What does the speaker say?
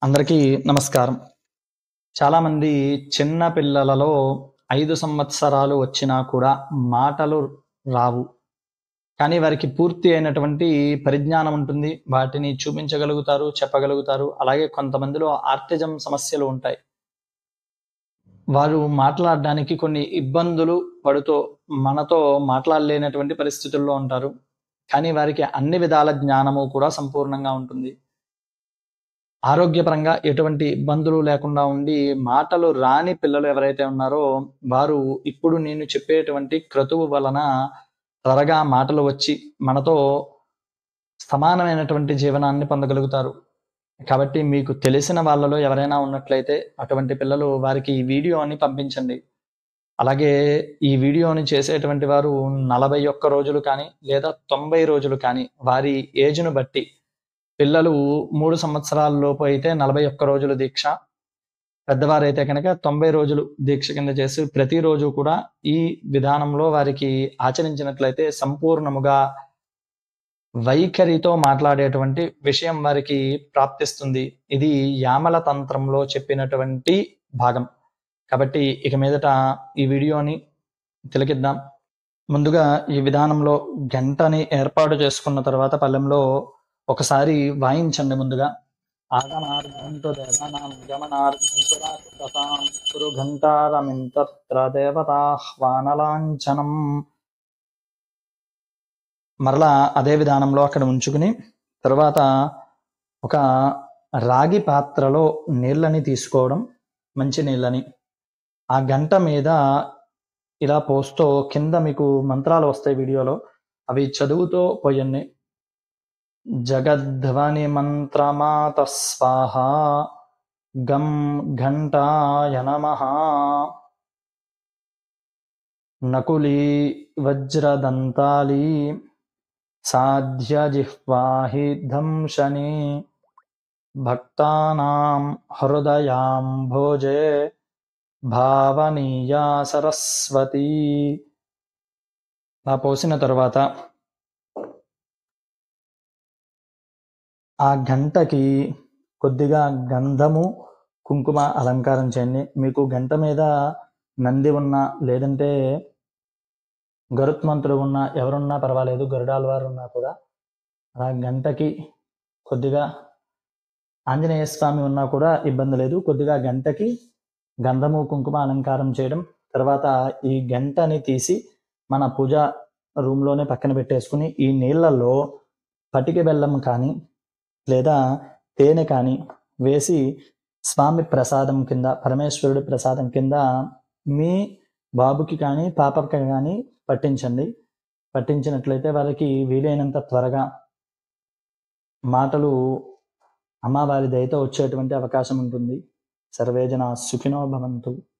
అందరికీ నమస్కారం చాలామంది చిన్న పిల్లలలో ఐదు సంవత్సరాలు వచ్చినా కూడా మాటలు రావు కానీ వారికి పూర్తి అయినటువంటి పరిజ్ఞానం ఉంటుంది వాటిని చూపించగలుగుతారు చెప్పగలుగుతారు అలాగే కొంతమందిలో ఆర్టిజం సమస్యలు ఉంటాయి వారు మాట్లాడడానికి కొన్ని ఇబ్బందులు పడుతూ మనతో మాట్లాడలేనటువంటి పరిస్థితుల్లో ఉంటారు కానీ వారికి అన్ని విధాల జ్ఞానము కూడా సంపూర్ణంగా ఉంటుంది ఆరోగ్యపరంగా ఎటువంటి ఇబ్బందులు లేకుండా ఉండి మాటలు రాని పిల్లలు ఎవరైతే ఉన్నారో వారు ఇప్పుడు నేను చెప్పేటువంటి క్రతువు వలన త్వరగా మాటలు వచ్చి మనతో సమానమైనటువంటి జీవనాన్ని పొందగలుగుతారు కాబట్టి మీకు తెలిసిన వాళ్ళలో ఎవరైనా ఉన్నట్లయితే అటువంటి పిల్లలు వారికి ఈ వీడియోని పంపించండి అలాగే ఈ వీడియోని చేసేటువంటి వారు నలభై ఒక్క రోజులు కానీ లేదా తొంభై రోజులు కానీ వారి ఏజ్ను బట్టి పిల్లలు మూడు సంవత్సరాల లోపు అయితే నలభై ఒక్క రోజులు దీక్ష పెద్దవారైతే కనుక తొంభై రోజులు దీక్ష కింద చేసి ప్రతిరోజు కూడా ఈ విధానంలో వారికి ఆచరించినట్లయితే సంపూర్ణముగా వైఖరితో మాట్లాడేటువంటి విషయం వారికి ప్రాప్తిస్తుంది ఇది యామల తంత్రంలో చెప్పినటువంటి భాగం కాబట్టి ఇక మీదట ఈ వీడియోని తిలకిద్దాం ముందుగా ఈ విధానంలో గంటని ఏర్పాటు చేసుకున్న తర్వాత పల్లెంలో ఒకసారి వాయించండి ముందుగా ఆగమార్ఘంతో దేవానాం గమనార్ఘంతురాం కురు ఘంటారమింతత్ర దేవతాహ్వానలాంఛనం మరలా అదే విధానంలో అక్కడ ఉంచుకుని తర్వాత ఒక రాగి పాత్రలో నీళ్ళని తీసుకోవడం మంచి నీళ్ళని ఆ గంట మీద ఇలా పోస్తూ కింద మీకు మంత్రాలు వస్తాయి వీడియోలో అవి చదువుతూ పోయండి జగద్ధ్వని మంత్రమాత స్వాహ గం ఘంటాయ నమ నకులీ వజ్రదంతాలి సాధ్య జిహ్వాహి దంశని భక్తానాం హృదయాంభోజే భావనీయా సరస్వతి నా పోసిన తరువాత ఆ గంటకి కొద్దిగా గంధము కుంకుమ అలంకారం చేయండి మీకు గంట మీద నంది ఉన్నా లేదంటే గరుత్మంతుడు ఉన్నా ఎవరున్నా పర్వాలేదు గరుడాల వారు ఉన్నా కూడా ఆ గంటకి కొద్దిగా ఆంజనేయ స్వామి ఉన్నా కూడా ఇబ్బంది లేదు కొద్దిగా గంటకి గంధము కుంకుమ అలంకారం చేయడం తర్వాత ఈ గంటని తీసి మన పూజ రూమ్లోనే పక్కన పెట్టేసుకుని ఈ నీళ్ళల్లో పటిక బెల్లం కానీ లేదా తేనె కానీ వేసి స్వామి ప్రసాదం కింద పరమేశ్వరుడి ప్రసాదం కింద మీ బాబుకి కానీ పాపకి కానీ పట్టించండి పట్టించినట్లయితే వాళ్ళకి వీలైనంత త్వరగా మాటలు అమ్మవారి దయతో వచ్చేటువంటి అవకాశం ఉంటుంది సర్వేజన సుఖినో భవంతు